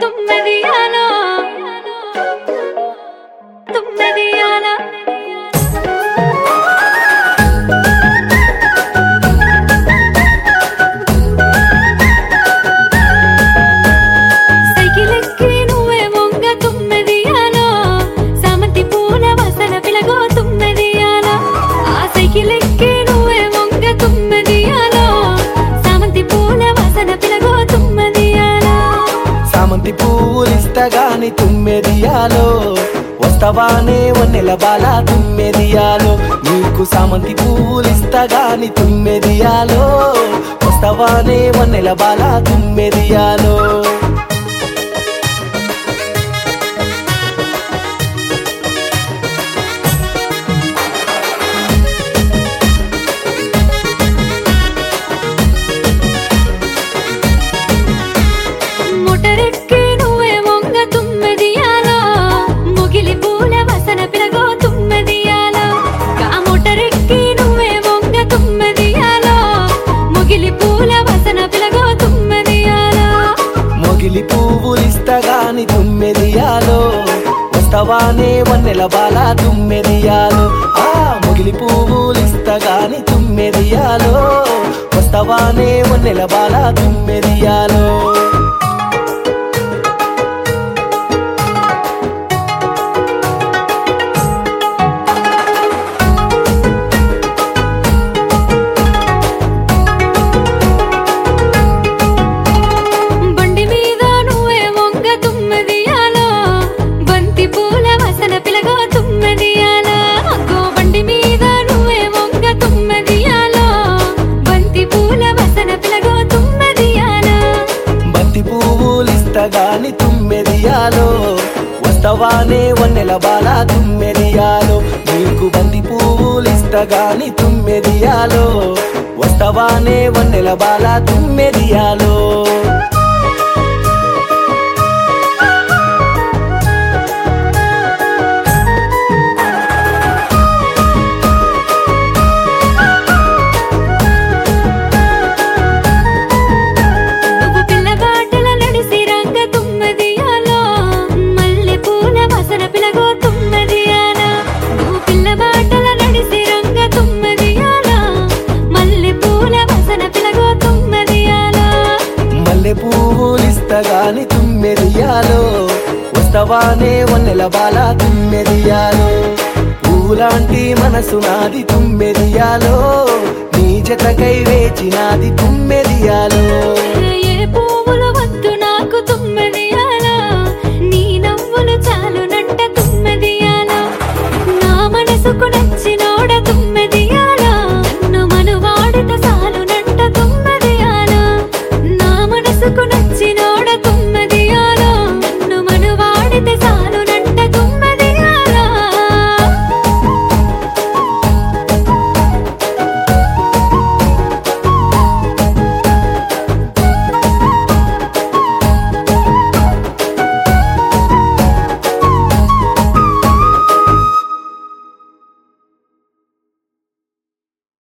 తుమ్మెదియాలో తుమ్మెదియాలో సైకిల్ ఎక్కి నువ్వే మొంగ తుమ్మెదియాలో సామంతి పూల వాసన పిలగో తుమ్మెదియాలో ఆ సైకిల్ ఎక్కి నువ్వే మొంగ తుమ్మెదియాలో సామంతి పూల వాసన పిలగో తుమ్మెదియాలో సామంతి పువ్వులిస్తగాని తుమ్మెదియాలో వస్తవానే వన్నెల బాల తుమ్మెదియాలో నీకు సామంతి పువ్వులిస్తగాని తుమ్మెదియాలో వస్తవానే వన్నెల బాల తుమ్మెదియాలో ముటరెక్కి నువ్వే మొంగ తుమ్మెదియాలో ముగిలి పూల వాసన పిలగో తుమ్మెదియాలో కా ముటరెక్కి నువ్వే మొంగ తుమ్మెదియాలో ముగిలి పూల వాసన పిలగో తుమ్మెదియాలో మొగిలి పువ్వులిస్తగాని తుమ్మెదియాలో వస్తవానే వన్నెల బాల తుమ్మెదియాలో ఆ మొగిలి పువ్వులిస్తగాని తుమ్మెదియాలో వస్తవానే వన్నెల బాల తుమ్మెదియాలో బండి మీద నువ్వే మొంగ తుమ్మెదియాలో బంతి పూల వాసన పిలగో తుమ్మెదియాలో అగ్గో బండి మీద నువ్వే మొంగ తుమ్మెదియాలో బంతి పూల వాసన పిలగో తుమ్మెదియాలో బంతి పువ్వులిస్తగాని తుమ్మెదియాలో వస్తవానే వన్నెల బాల తుమ్మెదియాలో నీకు బంతి పువ్వులిస్తగాని తుమ్మెదియాలో వస్తవానే వన్నెల బాల తుమ్మెదియాలో నువ్వు పిల్లగాటల నడిసి రంగ తుమ్మెదియాలో మల్లె పూల వాసన పిలగో తుమ్మెదియాలో నువ్వు పిల్లగాటల నడిసి రంగ తుమ్మెదియాలో మల్లె పూల వాసన పిలగో తుమ్మెదియాలో మల్లె పువ్వులిస్తగాని తుమ్మెదియాలో వస్తవానే వన్నెల బాల తుమ్మెదియాలో పూలాంటి మనసు నాది తుమ్మెదియాలో నీ జతకై వేచినాది తుమ్మెదియాలో ఏ పువ్వులు